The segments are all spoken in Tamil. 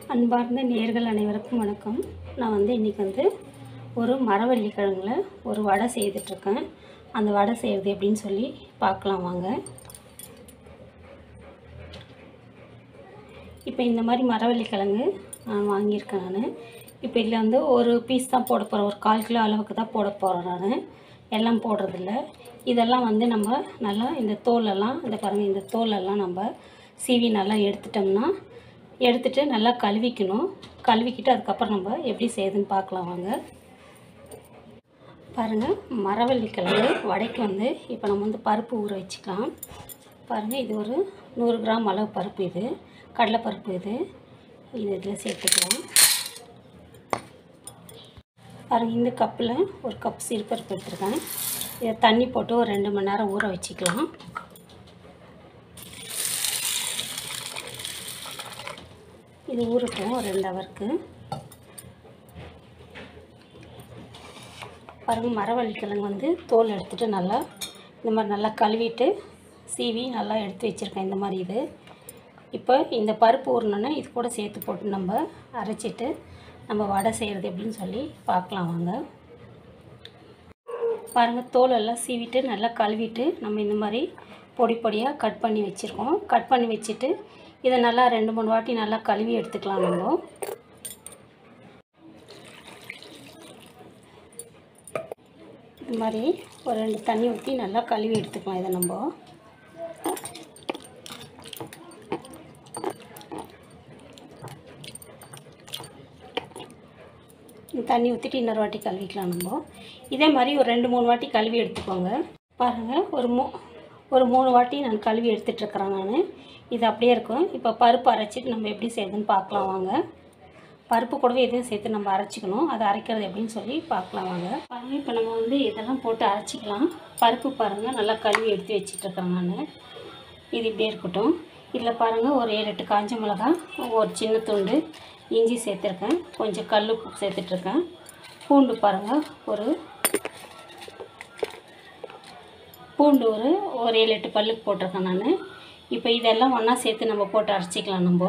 அன்பார்ந்த நேர்கள் அனைவருக்கும் வணக்கம் நான் வந்து இன்றைக்கி வந்து ஒரு மரவள்ளி கிழங்குல ஒரு வடை செய்துட்ருக்கேன் அந்த வடை செய்கிறது எப்படின்னு சொல்லி பார்க்கலாம் வாங்க இப்போ இந்த மாதிரி மரவள்ளி கிழங்கு நான் வாங்கியிருக்கேன் நான் இப்போ இதில் வந்து ஒரு பீஸ் தான் போட போகிறேன் ஒரு கால் கிலோ அளவுக்கு தான் போட போகிறேன் நான் எல்லாம் போடுறதில்ல இதெல்லாம் வந்து நம்ம நல்லா இந்த தோலெல்லாம் இந்த பாருங்கள் இந்த தோலெல்லாம் நம்ம சீவி நல்லா எடுத்துட்டோம்னா எடுத்துட்டு நல்லா கழுவிக்கணும் கழுவிக்கிட்டு அதுக்கப்புறம் நம்ம எப்படி செய்யுதுன்னு பார்க்கலாம் வாங்க பாருங்கள் மரவள்ளி கிழங்கு வடைக்கு வந்து இப்போ நம்ம வந்து பருப்பு ஊற வச்சுக்கலாம் பாருங்கள் இது ஒரு நூறு கிராம் அளவு பருப்பு இது கடலைப்பருப்பு இது இது இதில் சேர்த்துக்கலாம் பாருங்கள் இந்த கப்பில் ஒரு கப் சிறுபருப்பு எடுத்துருக்கேன் இதை தண்ணி போட்டு ஒரு ரெண்டு மணி நேரம் ஊற வச்சுக்கலாம் இது ஊறட்டும் ஒரு ரெண்டு ஹவருக்கு பாருங்கள் மரவள்ளி கிழங்கு வந்து தோல் எடுத்துகிட்டு நல்லா இந்த மாதிரி நல்லா கழுவிட்டு சீவி நல்லா எடுத்து வச்சுருக்கேன் இந்த மாதிரி இது இப்போ இந்த பருப்பு ஊறினோன்னே இது கூட சேர்த்து போட்டு நம்ம அரைச்சிட்டு நம்ம வடை செய்கிறது எப்படின்னு சொல்லி பார்க்கலாம் வாங்க பாருங்கள் தோலெல்லாம் சீவிட்டு நல்லா கழுவிட்டு நம்ம இந்த மாதிரி பொடி பொடியாக கட் பண்ணி வச்சுருக்கோம் கட் பண்ணி வச்சுட்டு இதை நல்லா ரெண்டு மூணு வாட்டி நல்லா கழுவி எடுத்துக்கலாம் நம்ம இது மாதிரி ஒரு ரெண்டு தண்ணி ஊற்றி நல்லா கழுவி எடுத்துக்கலாம் இதை நம்ம தண்ணி ஊற்றிட்டு இன்னொரு வாட்டி கழுவிக்கலாம் நம்ம இதே மாதிரி ஒரு ரெண்டு மூணு வாட்டி கழுவி எடுத்துக்கோங்க பாருங்கள் ஒரு மூ ஒரு மூணு வாட்டி நான் கழுவி எடுத்துகிட்ருக்குறேன் நான் இது அப்படியே இருக்கும் இப்போ பருப்பு அரைச்சிட்டு நம்ம எப்படி செய்யுதுன்னு பார்க்கலாம் வாங்க பருப்பு கூடவே எதையும் சேர்த்து நம்ம அரைச்சிக்கணும் அதை அரைக்கிறது எப்படின்னு சொல்லி பார்க்கலாம் வாங்க பாருங்கள் இப்போ நம்ம வந்து இதெல்லாம் போட்டு அரைச்சிக்கலாம் பருப்பு பாருங்கள் நல்லா கழுவி எடுத்து வச்சிட்ருக்கேன் நான் இது இப்படியே இருக்கட்டும் இதில் பாருங்கள் ஒரு ஏழு எட்டு காஞ்ச மிளகா ஒரு சின்ன துண்டு இஞ்சி சேர்த்துருக்கேன் கொஞ்சம் கல் உப்பு சேர்த்துட்ருக்கேன் பூண்டு பாருங்கள் ஒரு பூண்டு ஒரு ஒரு ஏழு எட்டு பல்லுக்கு போட்டிருக்கேன் நான் இப்போ இதெல்லாம் ஒன்றா சேர்த்து நம்ம போட்டு அரைச்சிக்கலாம் நம்ம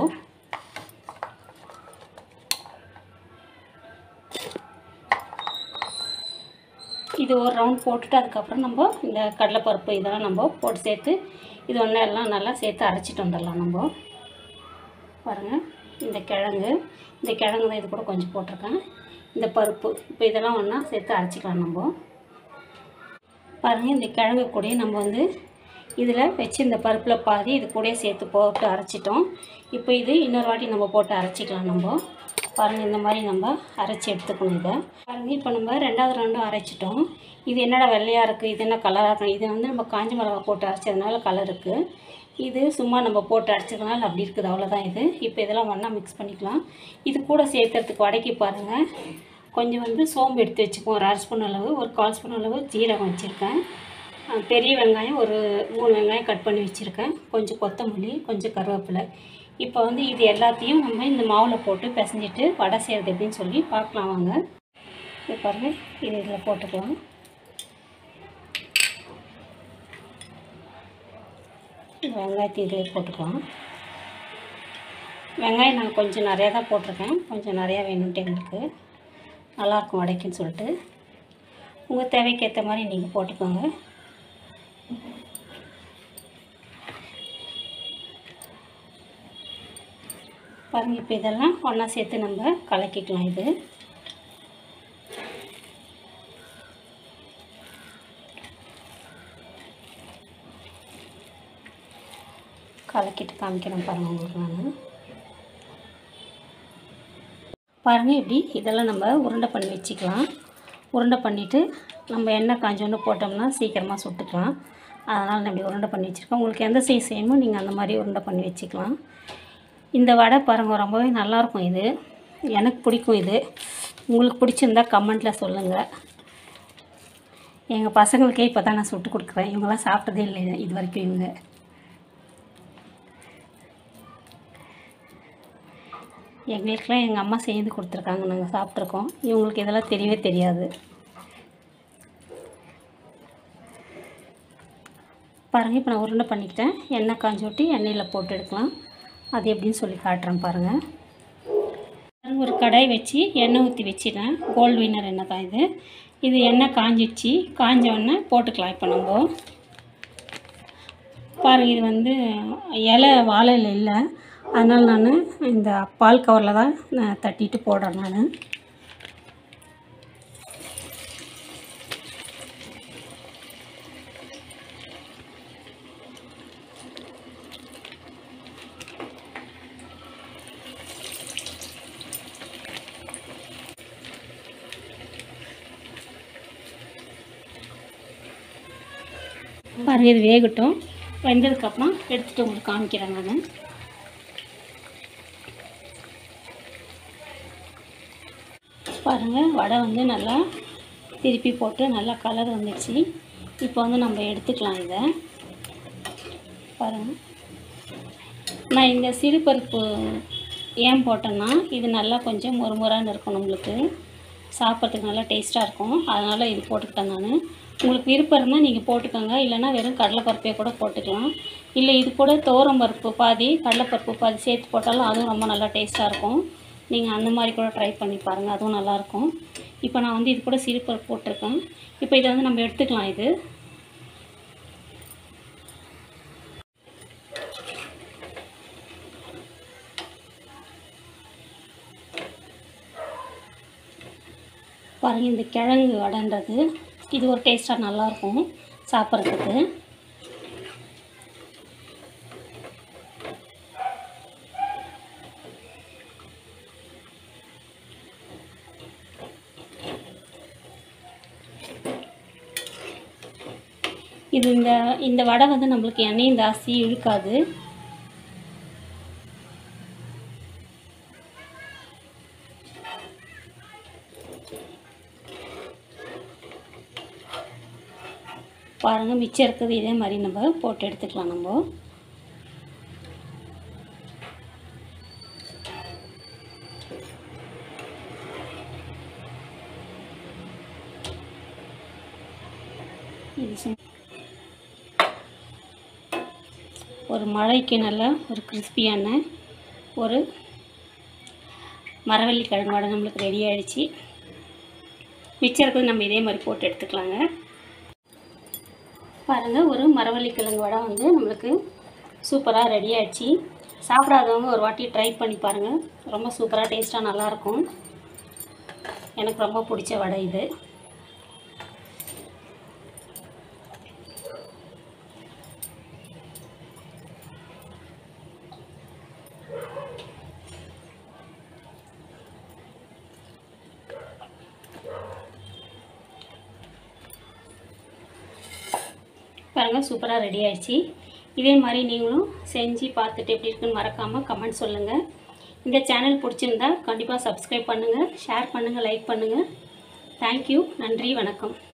இது ஒரு ரவுண்ட் போட்டுட்டு அதுக்கப்புறம் நம்ம இந்த கடலைப்பருப்பு இதெல்லாம் நம்ம போட்டு சேர்த்து இது ஒன்றா எல்லாம் நல்லா சேர்த்து அரைச்சிட்டு வந்துடலாம் நம்ம பாருங்கள் இந்த கிழங்கு இந்த கிழங்கு தான் இது கூட கொஞ்சம் போட்டிருக்கேன் இந்த பருப்பு இப்போ இதெல்லாம் ஒன்றா சேர்த்து அரைச்சிக்கலாம் நம்ம பாருங்கள் இந்த கிழங்கு கூடயே நம்ம வந்து இதில் வச்சு இந்த பருப்பில் பாதி இது கூடயே சேர்த்து போட்டு அரைச்சிட்டோம் இப்போ இது இன்னொரு வாட்டி நம்ம போட்டு அரைச்சிக்கலாம் நம்ம பாருங்கள் இந்த மாதிரி நம்ம அரைச்சி எடுத்துக்கணும் இதை பாருங்கள் இப்போ நம்ம ரெண்டாவது ரெண்டும் அரைச்சிட்டோம் இது என்னடா வெள்ளையாக இருக்குது இது என்ன கலராக இருக்கும் இது வந்து நம்ம காஞ்ச மிளகா போட்டு அரைச்சதுனால கலர் இருக்குது இது சும்மா நம்ம போட்டு அரைச்சதுனால அப்படி இருக்குது அவ்வளோதான் இது இப்போ இதெல்லாம் ஒன்றா மிக்ஸ் பண்ணிக்கலாம் இது கூட சேர்த்துறதுக்கு வடைக்கு பாருங்கள் கொஞ்சம் வந்து சோம்பு எடுத்து வச்சுக்குவோம் ஒரு அரை ஸ்பூன் அளவு ஒரு கால் ஸ்பூன் அளவு ஜீரகம் வச்சுருக்கேன் அஹ் பெரிய வெங்காயம் ஒரு மூணு வெங்காயம் கட் பண்ணி வச்சுருக்கேன் கொஞ்சம் கொத்தமல்லி கொஞ்சம் கருவேப்பிலை இப்போ வந்து இது எல்லாத்தையும் நம்ம இந்த மாவில் போட்டு பிசைஞ்சிட்டு வடை செய்கிறது எப்படின்னு சொல்லி பார்க்கலாம் வாங்க இது பாருங்கள் இது இதில் போட்டுக்கலாம் இந்த வெங்காயத்தை இதில் போட்டுக்கலாம் வெங்காயம் நான் கொஞ்சம் நிறையா தான் போட்டிருக்கேன் கொஞ்சம் நிறையா வேணும்ட்டு எங்களுக்கு நல்லாயிருக்கும் வடைக்குன்னு சொல்லிட்டு உங்கள் தேவைக்கு ஏற்ற மாதிரி நீங்கள் போட்டுக்கோங்க பாருங்கள் இப்போ இதெல்லாம் ஒன்றா சேர்த்து நம்ம கலக்கிக்கலாம் இது கலக்கிட்டு காமிக்கிறேன் பாருங்கள் உங்களுக்கு நான் பாருங்கள் இப்படி இதெல்லாம் நம்ம உருண்டை பண்ணி வச்சுக்கலாம் உருண்டை பண்ணிவிட்டு நம்ம எண்ணெய் காஞ்சோன்னு போட்டோம்னா சீக்கிரமாக சுட்டுக்கலாம் அதனால் நான் இப்படி உருண்டை பண்ணி வச்சுருக்கேன் உங்களுக்கு எந்த சைஸ் வேணுமோ நீங்கள் அந்த மாதிரி உருண்டை பண்ணி வச்சுக்கலாம் இந்த வடை பாருங்கள் ரொம்பவே நல்லாயிருக்கும் இது எனக்கு பிடிக்கும் இது உங்களுக்கு பிடிச்சிருந்தா கமெண்ட்டில் சொல்லுங்கள் எங்கள் பசங்களுக்கே இப்போ தான் நான் சுட்டு கொடுக்குறேன் இவங்கெல்லாம் சாப்பிட்டதே இல்லை இது வரைக்கும் இவங்க எங்களுக்கெல்லாம் எங்கள் அம்மா செய்து கொடுத்துருக்காங்க நாங்கள் சாப்பிட்ருக்கோம் இவங்களுக்கு இதெல்லாம் தெரியவே தெரியாது பாருங்கள் இப்போ நான் உருண்டை பண்ணிக்கிட்டேன் எண்ணெய் காஞ்சி விட்டு எண்ணெயில் போட்டு எடுக்கலாம் அது எப்படின்னு சொல்லி காட்டுறேன் பாருங்கள் ஒரு கடாய் வச்சு எண்ணெய் ஊற்றி வச்சிட்டேன் கோல்டு வின்னர் எண்ணெய் தான் இது இது எண்ணெய் காஞ்சிடுச்சு காஞ்ச உடனே போட்டுக்கலாம் இப்போ நம்ம பாருங்கள் இது வந்து இலை வாழை இலை இல்லை அதனால் நான் இந்த பால் கவரில் தான் நான் தட்டிட்டு போடுறேன் நான் பாருங்கள் இது வேகட்டும் வெந்ததுக்கப்புறம் எடுத்துகிட்டு உங்களுக்கு காமிக்கிறேன் நான் பாருங்கள் வடை வந்து நல்லா திருப்பி போட்டு நல்லா கலர் வந்துடுச்சு இப்போ வந்து நம்ம எடுத்துக்கலாம் இதை பாருங்கள் நான் இந்த சிறுபருப்பு ஏன் போட்டேன்னா இது நல்லா கொஞ்சம் முறுமுறான்னு இருக்கும் நம்மளுக்கு சாப்பிட்றதுக்கு நல்லா டேஸ்ட்டாக இருக்கும் அதனால் இது போட்டுக்கிட்டேன் நான் உங்களுக்கு விருப்பம் இருந்தால் நீங்கள் போட்டுக்கோங்க இல்லைன்னா வெறும் கடலைப்பருப்பே கூட போட்டுக்கலாம் இல்லை இது கூட துவரம் பருப்பு பாதி கடலைப்பருப்பு பாதி சேர்த்து போட்டாலும் அதுவும் ரொம்ப நல்லா டேஸ்ட்டாக இருக்கும் நீங்கள் அந்த மாதிரி கூட ட்ரை பண்ணி பாருங்கள் அதுவும் நல்லாயிருக்கும் இப்போ நான் வந்து இது கூட சிறுபருப்பு போட்டிருக்கேன் இப்போ இதை வந்து நம்ம எடுத்துக்கலாம் இது பாருங்கள் இந்த கிழங்கு வடைன்றது இது ஒரு டேஸ்ட்டாக நல்லாயிருக்கும் சாப்பிட்றதுக்கு இது இந்த இந்த வடை வந்து நம்மளுக்கு எண்ணெயும் ஜாஸ்தி இழுக்காது பாருங்கள் மிச்சம் இருக்குது இதே மாதிரி நம்ம போட்டு எடுத்துக்கலாம் நம்ம இது செ- ஒரு மழைக்கு நல்ல ஒரு கிறிஸ்பியான ஒரு மரவள்ளி கிழங்கு வடை நம்மளுக்கு ரெடி ஆயிடுச்சு மிச்சம் இருக்கிறது நம்ம இதே மாதிரி போட்டு எடுத்துக்கலாங்க பாருங்கள் ஒரு மரவள்ளி கிழங்கு வடை வந்து நம்மளுக்கு சூப்பராக ரெடி ஆயிடுச்சு சாப்பிடாதவங்க ஒரு வாட்டி ட்ரை பண்ணி பாருங்கள் ரொம்ப சூப்பராக டேஸ்ட்டாக நல்லாயிருக்கும் எனக்கு ரொம்ப பிடிச்ச வடை இது பாருங்கள் சூப்பராக ரெடி ஆயிடுச்சு இதே மாதிரி நீங்களும் செஞ்சு பார்த்துட்டு எப்படி இருக்குன்னு மறக்காமல் கமெண்ட் சொல்லுங்கள் இந்த சேனல் பிடிச்சிருந்தா கண்டிப்பாக சப்ஸ்கிரைப் பண்ணுங்கள் ஷேர் பண்ணுங்கள் லைக் பண்ணுங்கள் தேங்க்யூ நன்றி வணக்கம்